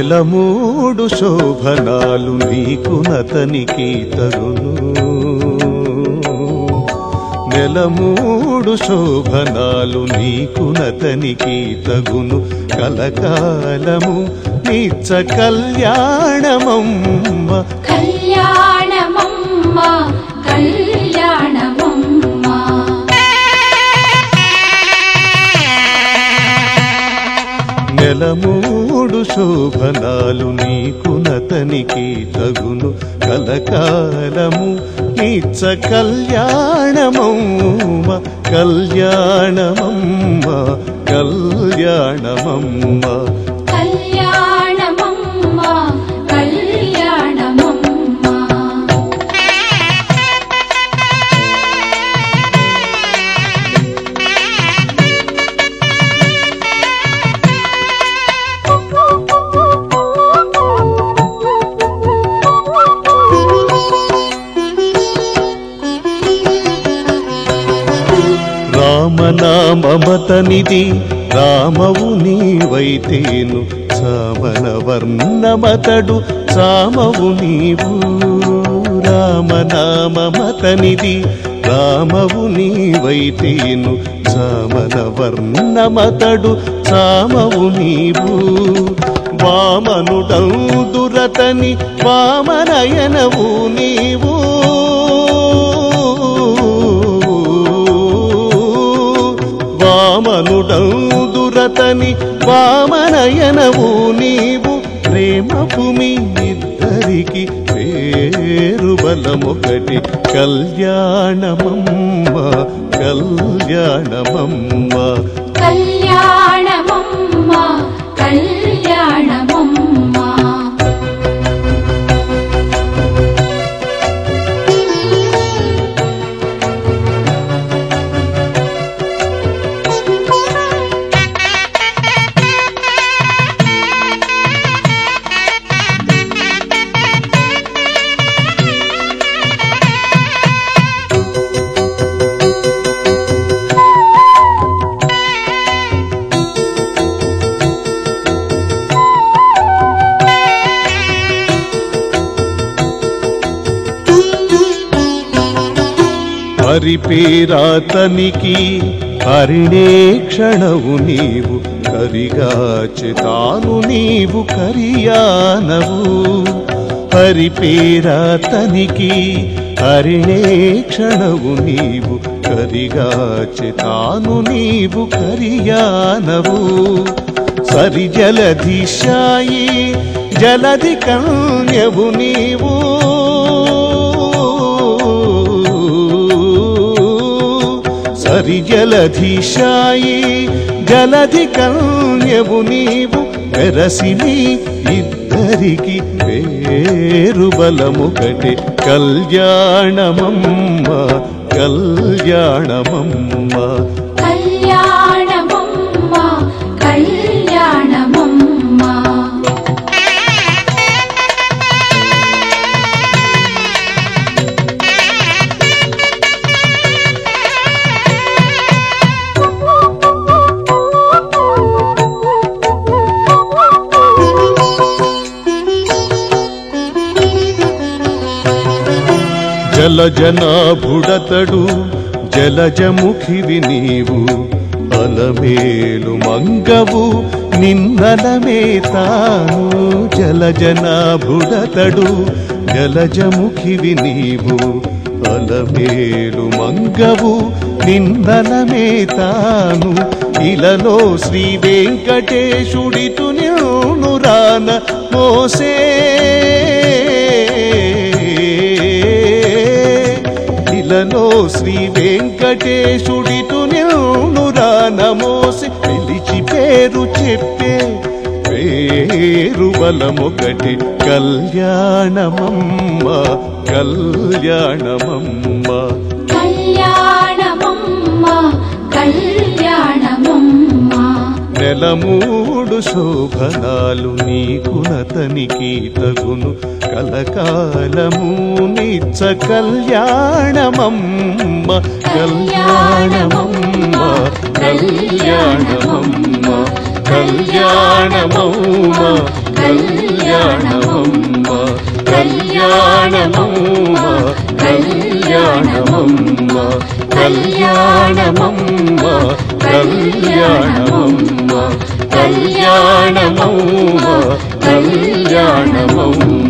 నెల మూడు శోభనాలు నీకు నతనికి తగును నెల మూడు శోభనాలు నీకు నతనికి తగును కలకాలము నిత్య కళ్యాణమమ్మ కళ్యాణమమ్మ కళ్యాణమమ్మ నెల మూడు శోభనాలు నీకు నతనికి తగును కలకాలము నిత్య కళ్యాణమమ్మ కళ్యాణమమ్మ కళ్యాణమమ్మ కళ్యాణమమ్మ కళ్యాణమమ్మ రామనామమతనిది రామవు నీవైతేను సామన వర్ణమతడు సామవు నీవు రామనామమతనిది రామవు నీవైతేను సామన వర్ణమతడు సామవు నీవు వామనుడందురతని వామనయనవు నీవు వామనుడందురతని వామనయనవు నీవు ప్రేమ భూమి ఇద్దరికి పేరు బలమొకటి కళ్యాణమమ్మ కళ్యాణమమ్మ కళ్యాణమమ్మ కళ్యాణమమ్మ హరిపేరాతనికి హరిణే క్షణవు నీవు కరిగాచెతాను నీవు కరియానవు హరిపేరాతనికి హరిణే క్షణవు నీవు కరిగాచెతాను నీవు కరియానవు సరి జలధిశాయి జలధి కన్యవు నీవు సరి జలధిశాయి జలధి కన్యవు నీవు వెరసిని ఇద్దరికి పేరు బలముకటి కళ్యాణమమ్మ కళ్యాణమమ్మ కళ్యాణమమ్మ కళ్యాణమమ్మ జలజనాభుడతడు జలజముఖివి నీవు అలమేలు మంగవు నిన్నలమే తాను జలజనాభుడతడు జలజముఖివి నీవు అలమేలు మంగవు నిన్నలమే తాను ఇలలో శ్రీ వెంకటేశుడితు నిన్ను రాన మోసే ఇలలో శ్రీ వెంకటేశుడితు నిన్ను రానమోసి పిలిచి పేరు చెప్పే పేరు బలమొకటి కళ్యాణమమ్మ కళ్యాణమమ్మ కళ్యాణమమ్మ కళ్యాణమమ్మ నెల మూడు శోభనాలు నీకు నతనికి తగును కలకాలము నిత్య కళ్యాణమమ్మ కళ్యాణమమ్మ కళ్యాణమమ్మ కళ్యాణమౌమ కళ్యాణమమ్మ కళ్యాణమౌమ కళ్యాణమమ్మ కళ్యాణమమ్మ కళ్యాణమమ్మ కళ్యాణమౌమ కళ్యాణమమ్మ